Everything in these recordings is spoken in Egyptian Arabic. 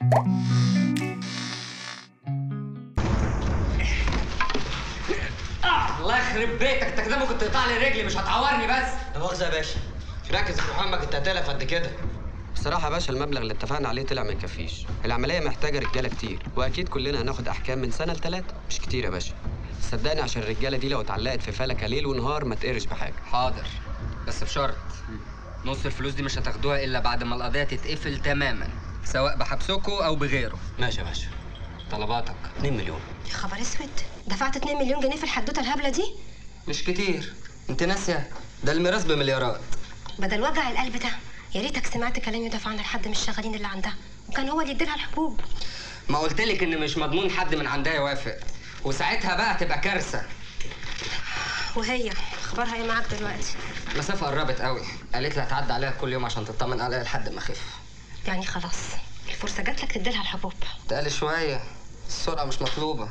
آه الله يخرب بيتك انت كده ممكن تقطع لي رجلي مش هتعورني بس لا مؤاخذة يا باشا ركز يا محمد انت هتلف قد كده بصراحة يا باشا المبلغ اللي اتفقنا عليه طلع ما يكفيش العملية محتاجة رجالة كتير وأكيد كلنا هناخد أحكام من سنة لتلاتة مش كتير يا باشا صدقني عشان الرجالة دي لو اتعلقت في فلكة ليل ونهار ما تقرش بحاجة حاضر بس بشرط نص الفلوس دي مش هتاخدوها الا بعد ما القضيه تتقفل تماما سواء بحبسكوا او بغيره ماشي يا باشا طلباتك 2 مليون يا خبر اسود دفعت 2 مليون جنيه في الحدوته الهبله دي مش كتير انت ناسيه ده الميراث بمليارات بدل وجع القلب ده يا ريتك سمعت كلام يدافع لحد من الشغالين اللي عندها وكان هو اللي يديلها الحبوب ما قلت لك ان مش مضمون حد من عندها يوافق وساعتها بقى تبقى كارثه وهي اخبارها ايه معاك دلوقتي المسافه قربت قوي قالت لي هتعدي عليها كل يوم عشان تطمن عليا لحد ما اخف يعني خلاص الفرصه جات لك تديلها الحبوب تقل شويه السرعه مش مطلوبه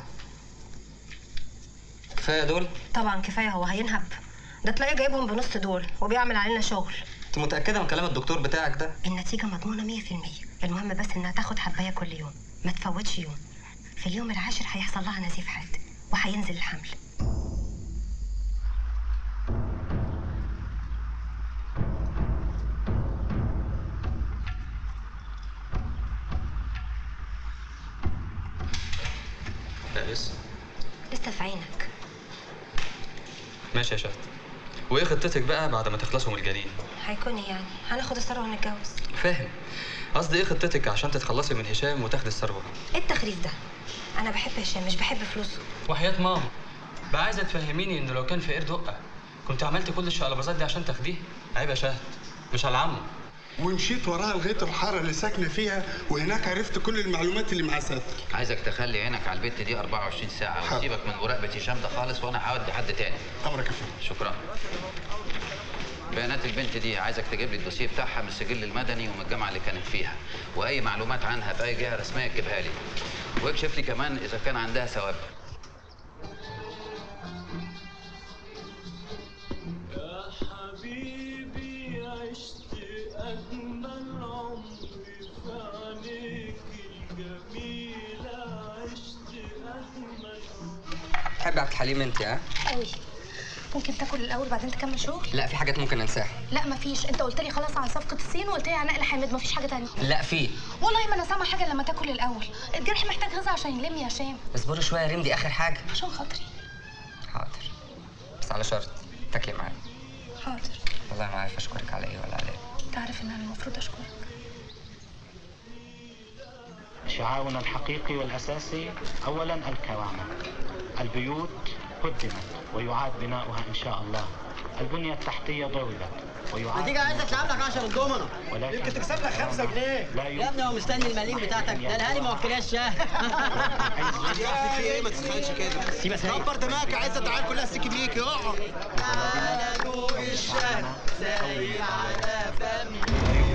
كفايه دول طبعا كفايه هو هينهب ده تلاقيه جايبهم بنص دول وبيعمل علينا شغل انت متاكده من كلام الدكتور بتاعك ده النتيجه مضمونه 100% المهم بس انها تاخد حبايه كل يوم ما تفوتش يوم في اليوم العاشر هيحصل لها نزيف حاد وهينزل الحمل لا لسه لسه في عينك ماشي يا شهد وإيه خطتك بقى بعد ما تخلصوا من الجنين؟ هيكون إيه يعني هناخد الثروه ونتجوز فاهم قصدي إيه خطتك عشان تتخلصي من هشام وتاخدي الثروة؟ ايه التخريف ده انا بحب هشام مش بحب فلوسه وحياة ماما بقى عايزة تفهميني إن لو كان في قرد دقة كنت عملت كل الشقلباظات دي عشان تاخديه؟ عيب يا شهد مش على عمو ومشيت وراها لغايه الحاره اللي ساكنه فيها وهناك عرفت كل المعلومات اللي مع ساتر عايزك تخلي عينك على البت دي 24 ساعة حاضر. وسيبك من مراقبة هشام ده خالص وأنا هودي حد تاني امرك يا فندم شكرا بيانات البنت دي عايزك تجيب لي الدوسيه بتاعها من السجل المدني ومن الجامعة اللي كانت فيها وأي معلومات عنها في أي جهة رسمية تجيبها لي واكشف لي كمان إذا كان عندها سوابق حبيبي عشت أجمل عمر في عينيك الجميلة عشت أجمل تحب عبد الحليم انت ها قوي ممكن تاكل الاول بعدين تكمل شغل لا في حاجات ممكن انساها لا مفيش انت قلت لي خلاص عن صفقه الصين وقلت لي عن نقل حامد مفيش حاجه تانية لا في والله ما انا سامعه حاجه لما تاكل الاول الجرح محتاج غذاء عشان يلم يا هشام اصبري شويه يا ريم دي اخر حاجه عشان خاطري حاضر بس على شرط تاكلي معايا حاضر والله ما عارف اشكرك على ايه ولا على ايه انت عارف ان انا المفروض اشكرك شعارنا الحقيقي والأساسي أولا الكرامة البيوت هدمت ويعاد بناؤها إن شاء الله البنية التحتية ضربت ويعاد النتيجة عايزك تلعب لك 10 الضمنة ولكن يمكن تكسب لك 5 جنيه لا يا ابني هو مستني المليم بتاعتك ده الهاني ما وكلاش شهر في ايه ما تسخنش كده سيبها سايق. كبر دماغك عايزه تعال كلها سكي بيك اقعد على نور الشهر سايق على فمي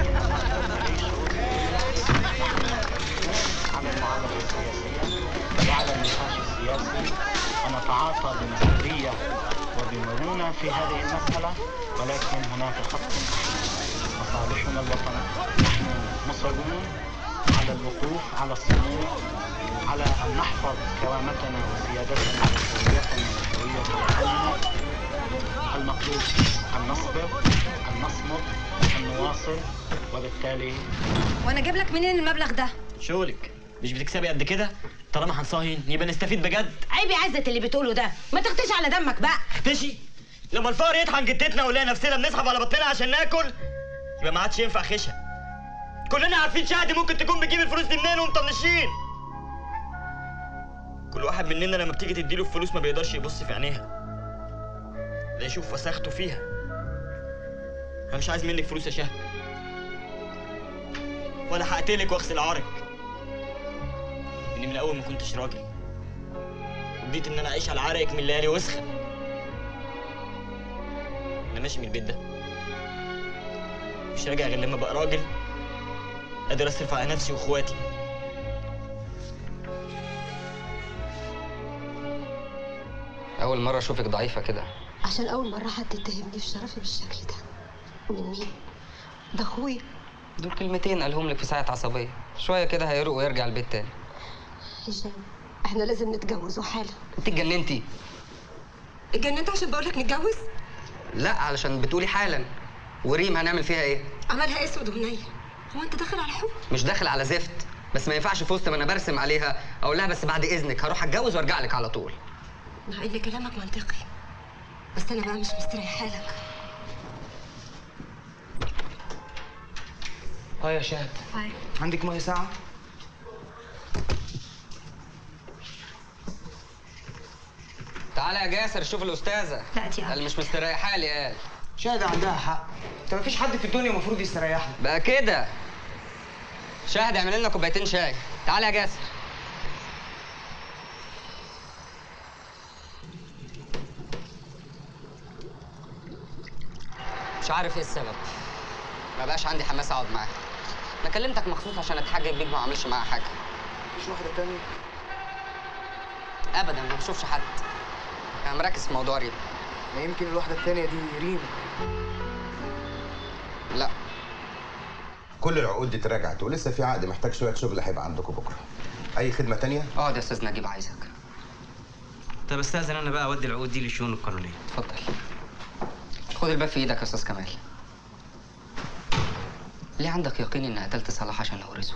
على المعارضة السياسية وعلى النقاش السياسي ونتعاطى بمسؤولية وبمرونة في هذه المسألة ولكن هناك خط مصالحنا الوطني نحن مصرون على الوقوف على الصمود على أن نحفظ كرامتنا وسيادتنا وهويتنا وهوية وطننا المطلوب أن نصبر أن نصمد أن نواصل وبالتالي وانا اجيب لك منين المبلغ ده شغلك مش بتكسبي قد كده طالما هنصاهن يبقى نستفيد بجد عيب يا عزت اللي بتقوله ده ما تختش على دمك بقى اختشي لما الفقر يطحن جدتنا ونلاقي نفسنا بنسحب على بطننا عشان ناكل يبقى ما عادش ينفع خشة كلنا عارفين شهدي ممكن تكون بتجيب الفلوس دي منين ومطنشين كل واحد مننا لما بتيجي تديله الفلوس ما بيقدرش يبص في عينيها لا يشوف وساخته فيها انا مش عايز منك فلوس يا شهد ولا هقتلك واغسل عارك اني من الاول ما كنتش راجل وبديت ان انا اعيش على عرقك من ليالي وسخه انا ماشي من البيت ده مش راجع غير لما ابقى راجل قادر اصرف على نفسي واخواتي اول مره اشوفك ضعيفه كده عشان اول مره حد اتهمني في شرفي بالشكل ده من مين ده اخويا دول كلمتين قالهم لك في ساعة عصبية شوية كده هيروق ويرجع البيت تاني هشام احنا لازم نتجوز وحالا انت اتجننتي اتجننت عشان بقول لك نتجوز لا علشان بتقولي حالا وريم هنعمل فيها ايه عملها اسود ونيل هو انت داخل على حب مش داخل على زفت بس ما ينفعش في وسط ما انا برسم عليها اقول لها بس بعد اذنك هروح اتجوز وارجع لك على طول مع ان كلامك منطقي بس انا بقى مش مستريحه لك اه يا شهد هاي عندك ميه ساعة؟ تعالى يا جاسر شوف الاستاذه لا دي قال مش مستريحه لي قال شهد عندها حق انت مفيش حد في الدنيا المفروض يستريح لك بقى كده شاهد اعمل لنا كوبايتين شاي تعالى يا جاسر مش عارف ايه السبب ما بقاش عندي حماس اقعد معاها انا كلمتك مخصوص عشان اتحجج بيك ما اعملش معاها حاجه مفيش واحدة تانية ابدا ما بشوفش حد انا مركز في موضوع ريم ما يمكن الواحدة التانية دي ريم لا كل العقود دي اتراجعت ولسه في عقد محتاج شويه شغل هيبقى عندكم بكره اي خدمه تانية اقعد يا استاذ نجيب عايزك طب استاذن انا بقى اودي العقود دي للشؤون القانونيه اتفضل خد الباب في ايدك يا استاذ كمال ليه عندك يقين اني قتلت صلاح عشان اورثه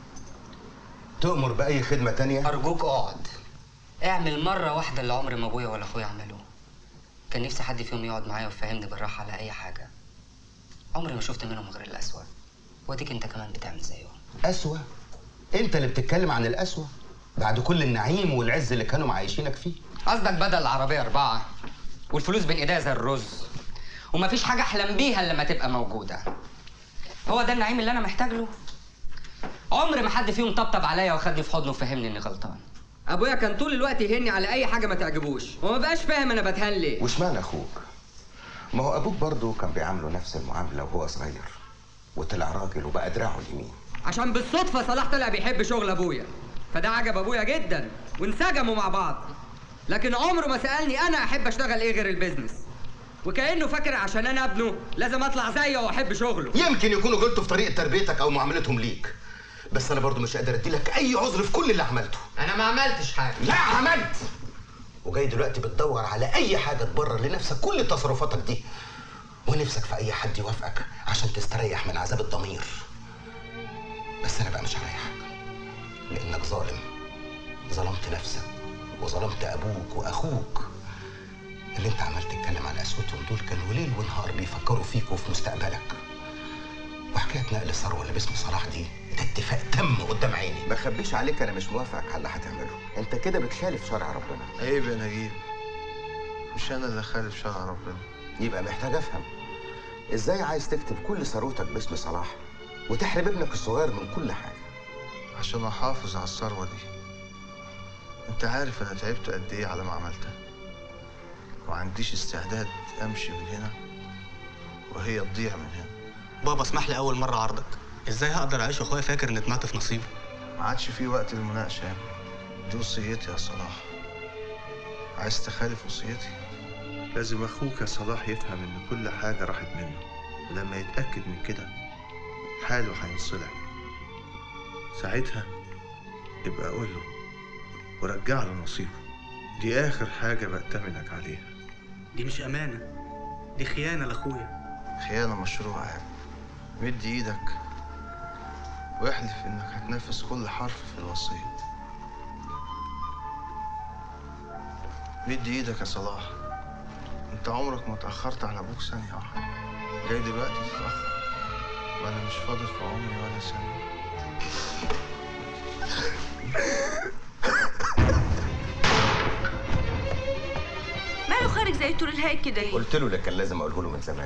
تؤمر باي خدمه تانية ارجوك اقعد اعمل مره واحده اللي عمر ما ابويا ولا اخويا عملوه كان نفسي حد فيهم يقعد معايا ويفهمني بالراحه على اي حاجه عمري ما شفت منهم غير الاسوأ واديك انت كمان بتعمل زيهم اسوأ انت اللي بتتكلم عن الاسوأ بعد كل النعيم والعز اللي كانوا معايشينك فيه قصدك بدل العربيه اربعه والفلوس بين ايديا زي الرز ومفيش حاجه احلم بيها الا لما تبقى موجوده هو ده النعيم اللي انا محتاج له عمر ما حد فيهم طبطب عليا واخدني في حضنه وفهمني اني غلطان ابويا كان طول الوقت يهني على اي حاجه ما تعجبوش وما بقاش فاهم انا بتهان ليه واشمعنى اخوك ما هو ابوك برضه كان بيعامله نفس المعامله وهو صغير وطلع راجل وبقى دراعه اليمين عشان بالصدفه صلاح طلع بيحب شغل ابويا فده عجب ابويا جدا وانسجموا مع بعض لكن عمره ما سالني انا احب اشتغل ايه غير البيزنس وكانه فاكر عشان انا ابنه لازم اطلع زيه واحب شغله يمكن يكونوا غلطوا في طريقه تربيتك او معاملتهم ليك بس انا برضه مش قادر اديلك اي عذر في كل اللي عملته انا ما عملتش حاجه لا عملت وجاي دلوقتي بتدور على اي حاجه تبرر لنفسك كل تصرفاتك دي ونفسك في اي حد يوافقك عشان تستريح من عذاب الضمير بس انا بقى مش هريحك لانك ظالم ظلمت نفسك وظلمت ابوك واخوك اللي انت عمال تتكلم عن قسوتهم دول كانوا ليل ونهار بيفكروا فيك وفي مستقبلك وحكايه نقل الثروه اللي باسم صلاح دي ده اتفاق تم قدام عيني ما اخبيش عليك انا مش موافقك على اللي هتعمله انت كده بتخالف شرع ربنا عيب يا نجيب مش انا اللي خالف شرع ربنا يبقى محتاج افهم ازاي عايز تكتب كل ثروتك باسم صلاح وتحرم ابنك الصغير من كل حاجه عشان احافظ على الثروه دي انت عارف انا تعبت قد ايه على ما عملتها وعنديش استعداد امشي من هنا وهي تضيع من هنا بابا اسمح لي اول مره عرضك ازاي هقدر اعيش واخويا فاكر ان طمعت في نصيبه ما عادش في وقت للمناقشه يا ابني. دي وصيتي يا صلاح عايز تخالف وصيتي لازم اخوك يا صلاح يفهم ان كل حاجه راحت منه ولما يتاكد من كده حاله هينصلح ساعتها يبقى اقول له ورجع له نصيبه دي اخر حاجه بأتمنك عليها دي مش امانه دي خيانه لاخويا خيانه مشروعه يا ابني. مد ايدك واحلف انك هتنفذ كل حرف في الوصيه مد ايدك يا صلاح انت عمرك ما اتاخرت على ابوك ثانيه واحده جاي دلوقتي تتاخر وانا مش فاضل في عمري ولا ثانيه ماله خارج زي التور الهايج كده ليه؟ قلت له اللي كان لازم اقوله له من زمان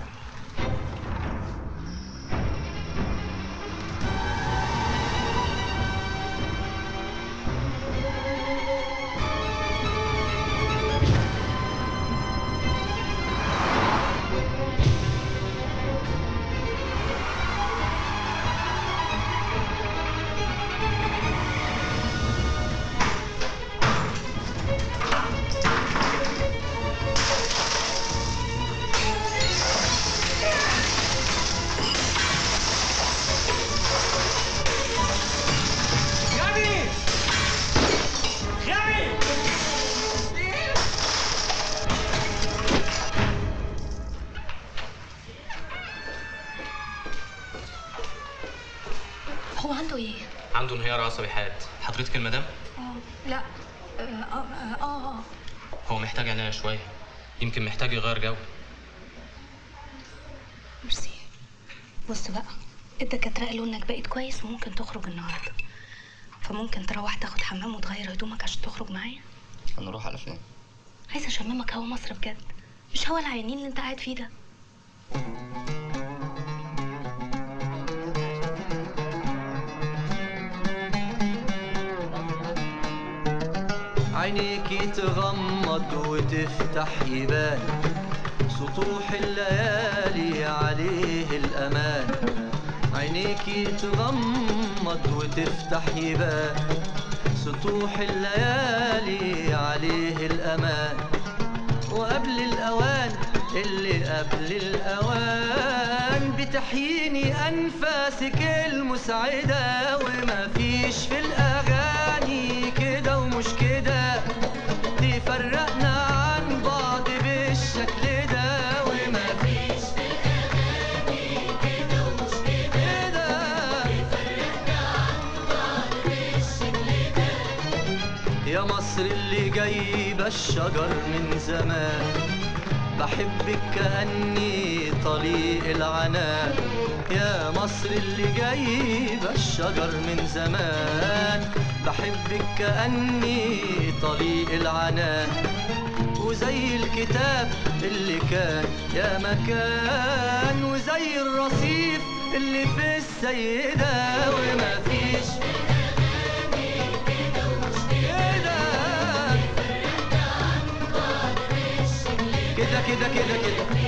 عنده انهيار عصبي حاد حضرتك المدام اه لا اه اه اه, آه. هو محتاج عناية شوية يمكن محتاج يغير جو ميرسي بص بقى الدكاترة قالوا انك بقيت كويس وممكن تخرج النهارده فممكن تروح تاخد حمام وتغير هدومك عشان تخرج معايا هنروح على فين؟ عايزه اشممك هوا مصر بجد مش هوا العيانين اللي انت قاعد فيه ده عينيكي تغمض وتفتح يبان سطوح الليالي عليه الأمان عينيكي تغمض وتفتح يبان سطوح الليالي عليه الأمان وقبل الأوان اللي قبل الأوان بتحييني أنفاسك المسعدة وما فيش في الأغاني كده ومش كده تفرقنا عن بعض بالشكل ده وما فيش في الأغاني كده ومش كده تفرقنا عن بعض بالشكل ده يا مصر اللي جايبة الشجر من زمان بحبك كأني طليق العنان يا مصر اللي جايبة الشجر من زمان بحبك كأني طليق العنان وزي الكتاب اللي كان يا مكان وزي الرصيف اللي في السيدة وما فيش كده كده كده كده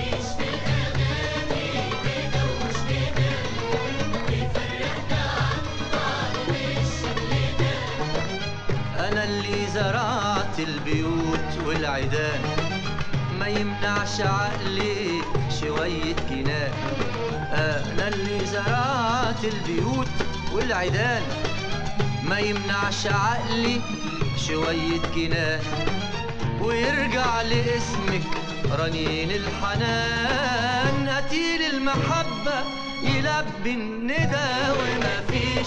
أنا اللي زرعت البيوت والعيدان ما يمنعش عقلي شوية جنان أنا اللي زرعت البيوت والعيدان ما يمنعش عقلي شوية جنان ويرجع لاسمك رنين الحنان قتيل المحبة يلبي الندى وما فيش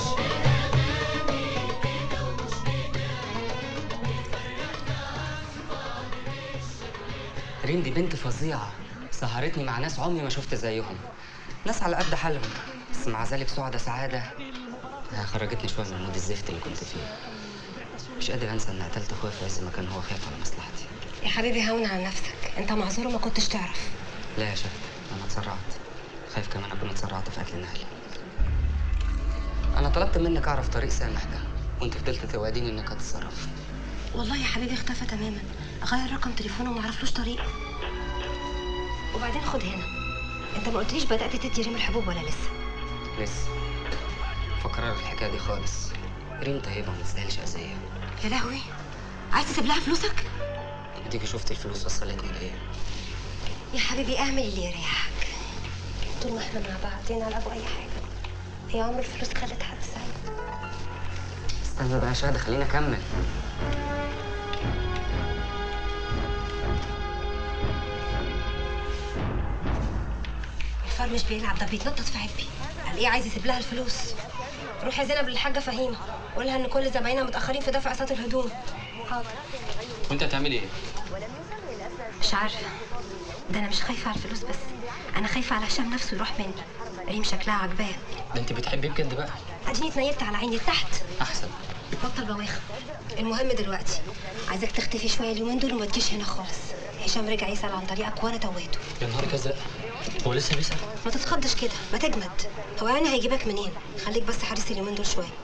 ريم دي بنت فظيعة سهرتني مع ناس عمري ما شفت زيهم ناس على قد حالهم بس مع ذلك سعدة سعادة آه، خرجتني شوية من مود الزفت اللي كنت فيه مش قادر انسى ان قتلت اخويا في عز ما كان هو خايف على مصلحتي يا حبيبي هون على نفسك انت معذور وما كنتش تعرف لا يا شهد انا اتسرعت خايف كمان اكون اتسرعت في قتل نهلي انا طلبت منك اعرف طريق سامح ده وانت فضلت توعديني انك هتتصرف والله يا حبيبي اختفى تماما غير رقم تليفونه وما عرفلوش طريق وبعدين خد هنا انت ما قلتليش بدات تدي ريم الحبوب ولا لسه لسه فكرر الحكايه دي خالص ريم طيبه وما تستاهلش اذيه يا لهوي عايز تسيب لها فلوسك اديكي شفت الفلوس وصلتني لايه يا حبيبي اعمل اللي يريحك طول ما احنا مع بعض على ابو اي حاجه هي عمر الفلوس خلت حد سعيد استنى بقى يا شهد خليني اكمل الفار مش بيلعب ده بيتنطط في عبي قال ايه عايز يسيب لها الفلوس روح يا زينب للحاجه فهيمه قولها ان كل زباينها متاخرين في دفع قسط الهدوم حاضر وانت هتعمل ايه؟ مش عارفه ده انا مش خايفه على الفلوس بس انا خايفه على هشام نفسه يروح مني ريم شكلها عجباه ده انت بتحبيه بجد بقى اديني اتنيلت على عيني تحت احسن بطل بواخ المهم دلوقتي عايزك تختفي شويه اليومين دول وما تجيش هنا خالص هشام رجع يسال عن طريقك وانا توهته يا نهار كذا هو لسه بيسأل ما تتخضش كده ما تجمد هو يعني هيجيبك منين خليك بس حارس اليومين دول شويه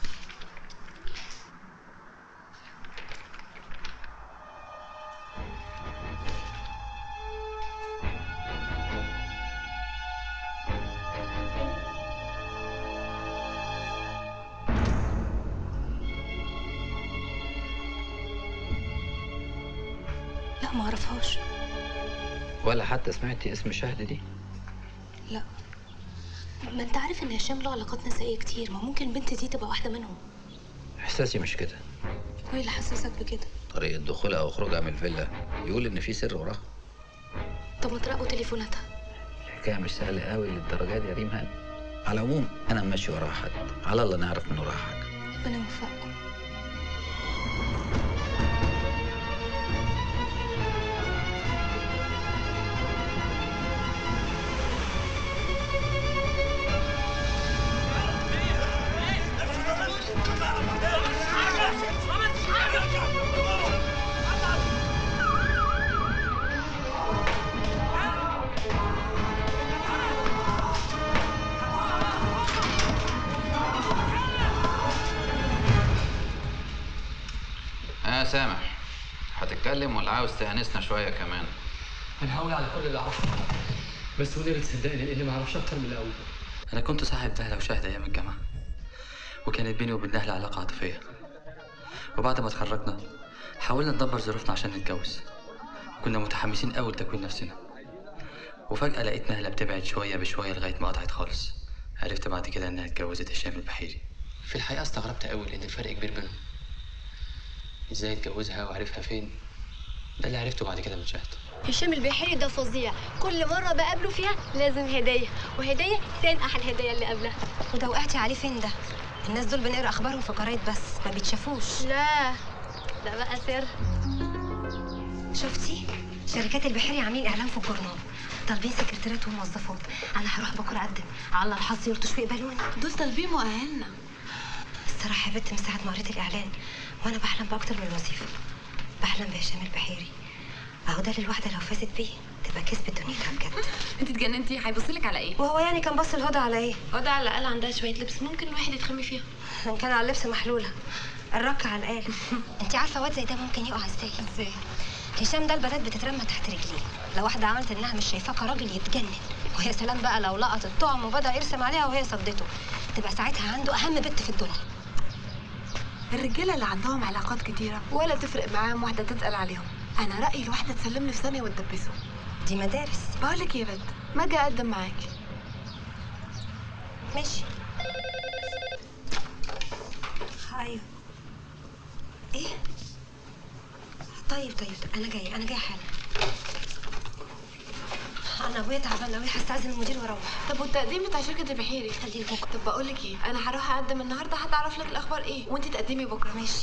لا ما اعرفهاش ولا حتى سمعتي اسم شهد دي لا ما انت عارف ان هشام له علاقات نسائيه كتير ما ممكن البنت دي تبقى واحده منهم احساسي مش كده وايه اللي حسسك بكده طريقه دخولها وخروجها من الفيلا يقول ان في سر وراها طب ما تراقبوا تليفوناتها الحكايه مش سهله قوي للدرجه دي يا ريم هاني على العموم انا ماشي وراها حد على الله نعرف من وراها حاجه ربنا يوفقكم اه سامح هتتكلم ولا عاوز تأنسنا شوية كمان انا هقول على كل اللي اعرفه بس ونبي تصدقني لاني ما اعرفش اكتر من الاول أنا كنت صاحب نهلة وشاهد أيام الجامعة وكانت بيني وبين نهلة علاقة عاطفية وبعد ما اتخرجنا حاولنا ندبر ظروفنا عشان نتجوز كنا متحمسين أوي لتكوين نفسنا وفجأة لقيت نهلة بتبعد شوية بشوية لغاية ما قطعت خالص عرفت بعد كده إنها اتجوزت هشام البحيري في الحقيقه استغربت قوي لان الفرق كبير بينهم ازاي اتجوزها وعرفها فين ده اللي عرفته بعد كده من شهد هشام البحيري ده فظيع كل مرة بقابله فيها لازم هدية وهدية تنقح الهدية اللي قبلها وده وقعتي عليه فين ده الناس دول بنقرا اخبارهم في جرايد بس ما بيتشافوش لا ده بقى سر شفتي شركات البحيري عاملين اعلان في الجورنال طالبين سكرتيرات وموظفات انا هروح بكره اقدم على الحظ يلطش ويقبلوني دول طالبين مؤهلنا الصراحه يا بنت من ساعه ما قريت الاعلان وانا بحلم باكتر من الوظيفه بحلم بهشام البحيري اهو ده للواحده لو فازت بيه تبقى كسبت دنيتها بجد انت اتجننتي هيبصلك على ايه وهو يعني كان بص الهدى على ايه هدى على الاقل عندها شويه لبس ممكن الواحد يتخمي فيها ان كان على اللبس محلوله الرك على القالب انت عارفه واد زي ده ممكن يقع ازاي ازاي هشام ده البنات بتترمى تحت رجليه لو واحده عملت انها مش شايفاه كراجل يتجنن ويا سلام بقى لو لقط الطعم وبدا يرسم عليها وهي صدته تبقى ساعتها عنده اهم بنت في الدنيا الرجاله اللي عندهم علاقات كتيره ولا تفرق معاهم واحده تتقل عليهم انا رايي الواحده تسلم لي في ثانيه وتدبسه دي مدارس بقولك يا بنت ما اجي اقدم معاكي ماشي ايوه ايه طيب طيب طيب انا جايه انا جايه حالا انا ابويا تعبان قوي هستاذن المدير واروح طب والتقديم بتاع شركه البحيري خليه بكره طب بقول لك ايه انا هروح اقدم النهارده هتعرف لك الاخبار ايه وانت تقدمي بكره ماشي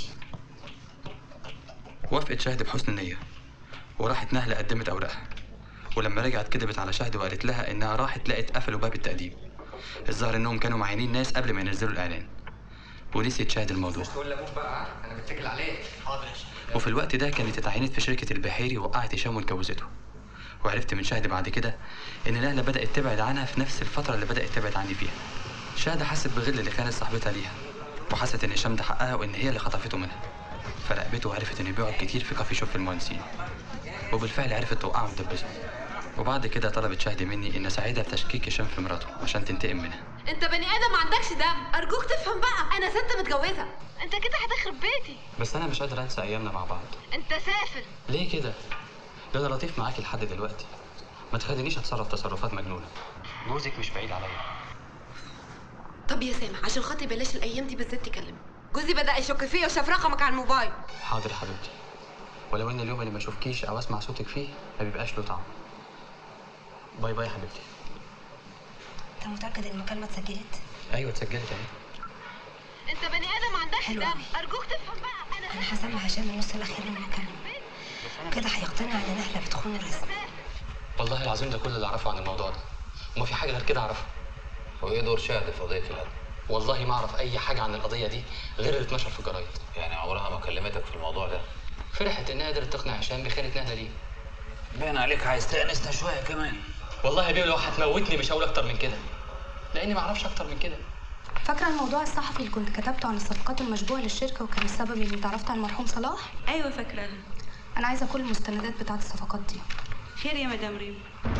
وافقت شهد بحسن نية وراحت نهلة قدمت أوراقها ولما رجعت كدبت على شهد وقالت لها إنها راحت لقت قفلوا باب التقديم الظاهر إنهم كانوا معينين ناس قبل ما ينزلوا الإعلان ونسيت شهد الموضوع تقول لابوك بقى انا متكل عليك حاضر وفي الوقت ده كانت اتعينت في شركة البحيري وقعت هشام واتجوزته وعرفت من شهد بعد كده إن نهلة بدأت تبعد عنها في نفس الفترة اللي بدأت تبعد عني فيها شهد حست بغل اللي كانت صاحبتها ليها وحست إن هشام ده حقها وإن هي اللي خطفته منها فراقبته وعرفت إنه بيقعد كتير في كافي شوب في المهندسين وبالفعل عرفت توقعه وتدبسه وبعد كده طلبت شهد مني إن أساعدها في تشكيك هشام في مراته عشان تنتقم منها انت بني ادم ما عندكش دم ارجوك تفهم بقى انا ست متجوزه انت كده هتخرب بيتي بس أنا مش قادر أنسى أيامنا مع بعض انت سافل ليه كده؟ ده أنا لطيف معاكي لحد دلوقتي ما تخلينيش أتصرف تصرفات مجنونة جوزك مش بعيد عليا طب يا سامح عشان خاطري بلاش الايام دي بالذات تكلم جوزي بدا يشك فيا وشاف رقمك على الموبايل حاضر حبيبتي ولو ان اليوم اللي ما اشوفكيش او اسمع صوتك فيه ما بيبقاش له طعم باي باي حبيبتي انت متاكد ان المكالمه اتسجلت ايوه اتسجلت اهي انت بني ادم ما عندكش حلوة دم ارجوك تفهم بقى انا انا هسمع هشام النص الاخير من المكالمه كده هيقتنع ان نهله بتخون الرسم والله العظيم ده كل اللي اعرفه عن الموضوع ده وما في حاجه غير كده اعرفها وايه دور شهد في قضيه القتل والله ما اعرف اي حاجه عن القضيه دي غير اللي اتنشر في الجرايد يعني عمرها ما كلمتك في الموضوع ده فرحت انها قدرت تقنع هشام بخيانه نهله دي باين عليك عايز تأنسنا شويه كمان والله يا بيه لو هتموتني مش هقول اكتر من كده لاني ما اعرفش اكتر من كده فاكره الموضوع الصحفي اللي كنت كتبته عن الصفقات المشبوهه للشركه وكان السبب اني اتعرفت على المرحوم صلاح ايوه فاكراها انا عايزه كل المستندات بتاعه الصفقات دي خير يا مدام ريم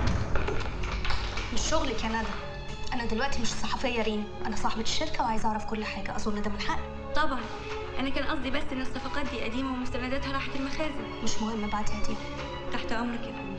مش شغلك يا ندى انا دلوقتي مش صحفيه ريم انا صاحبه الشركه وعايزه اعرف كل حاجه اظن ده من حقي طبعا انا كان قصدي بس ان الصفقات دي قديمه ومستنداتها راحت المخازن مش مهم بعتها دي تحت امرك يا فندم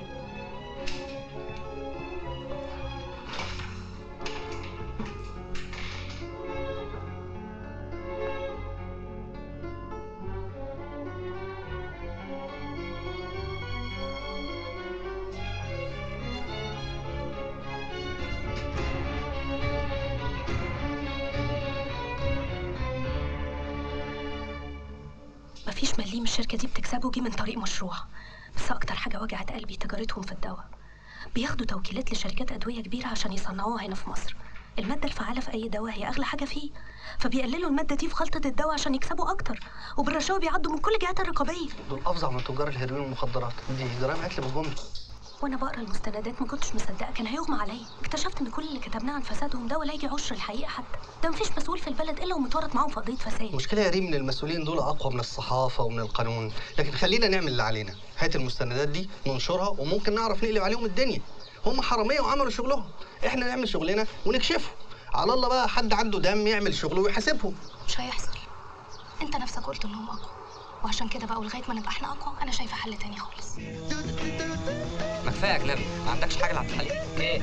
مفيش مليم الشركة دي بتكسبه جه من طريق مشروع بس أكتر حاجة وجعت قلبي تجارتهم في الدواء بياخدوا توكيلات لشركات أدوية كبيرة عشان يصنعوها هنا في مصر المادة الفعالة في أي دواء هي أغلى حاجة فيه فبيقللوا المادة دي في خلطة الدواء عشان يكسبوا أكتر وبالرشاوى بيعدوا من كل الجهات الرقابية دول افظع من تجار الهيروين والمخدرات دي جرائم قتل بالجمله وانا بقرا المستندات ما كنتش مصدقه كان هيغمى عليا اكتشفت ان كل اللي كتبناه عن فسادهم ده ولا يجي عشر الحقيقه حتى ده مفيش مسؤول في البلد الا ومتورط معاهم في قضيه فساد المشكله يا ريم ان المسؤولين دول اقوى من الصحافه ومن القانون لكن خلينا نعمل اللي علينا هات المستندات دي ننشرها وممكن نعرف نقلب عليهم الدنيا هم حراميه وعملوا شغلهم احنا نعمل شغلنا ونكشفه على الله بقى حد عنده دم يعمل شغله ويحاسبهم مش هيحصل انت نفسك قلت انهم اقوى وعشان كده بقى ولغايه ما نبقى احنا اقوى انا شايفه حل تاني خالص ما كفايه اجنبي ما عندكش حاجه لعبد الحليم ايه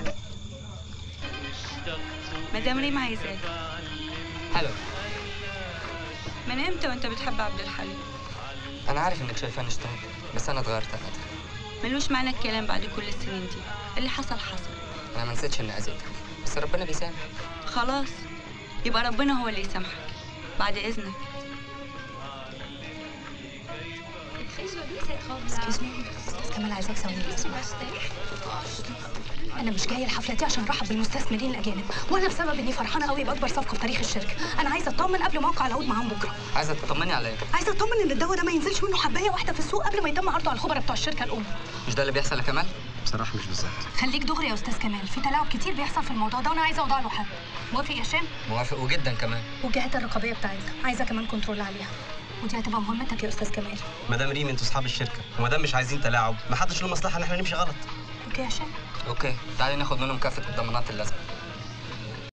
مدام ريم عايزاك حلو من امتى وانت بتحب عبد الحليم انا عارف انك شايفاني اشتهيت بس انا اتغيرت انا ملوش معنى الكلام بعد كل السنين دي اللي حصل حصل انا ما نسيتش اني اذيتك بس ربنا بيسامح خلاص يبقى ربنا هو اللي يسامحك بعد اذنك Excuse me. استاذ كمال عايزاك ثواني لو سمحت. انا مش جايه الحفله دي عشان ارحب بالمستثمرين الاجانب وانا بسبب اني فرحانه قوي باكبر صفقه في تاريخ الشركه انا عايزه اطمن قبل موقع العقود معاهم بكره عايزه تطمني على ايه عايزه اطمن ان الدواء ده ما ينزلش منه حبايه واحده في السوق قبل ما يتم عرضه على الخبراء بتوع الشركه الام مش ده اللي بيحصل يا كمال بصراحه مش بالظبط خليك دغري يا استاذ كمال في تلاعب كتير بيحصل في الموضوع ده وانا عايزه اوضع له حل موافق يا هشام موافق وجدا كمان والجهات الرقابيه بتاعتنا عايزه كمان كنترول عليها ودي هتبقى مهمتك يا استاذ كمال مدام ريم انتوا اصحاب الشركه ومدام مش عايزين تلاعب ما حدش له مصلحه ان احنا نمشي غلط اوكي يا هشام اوكي تعالي ناخد منهم كافه الضمانات اللازمه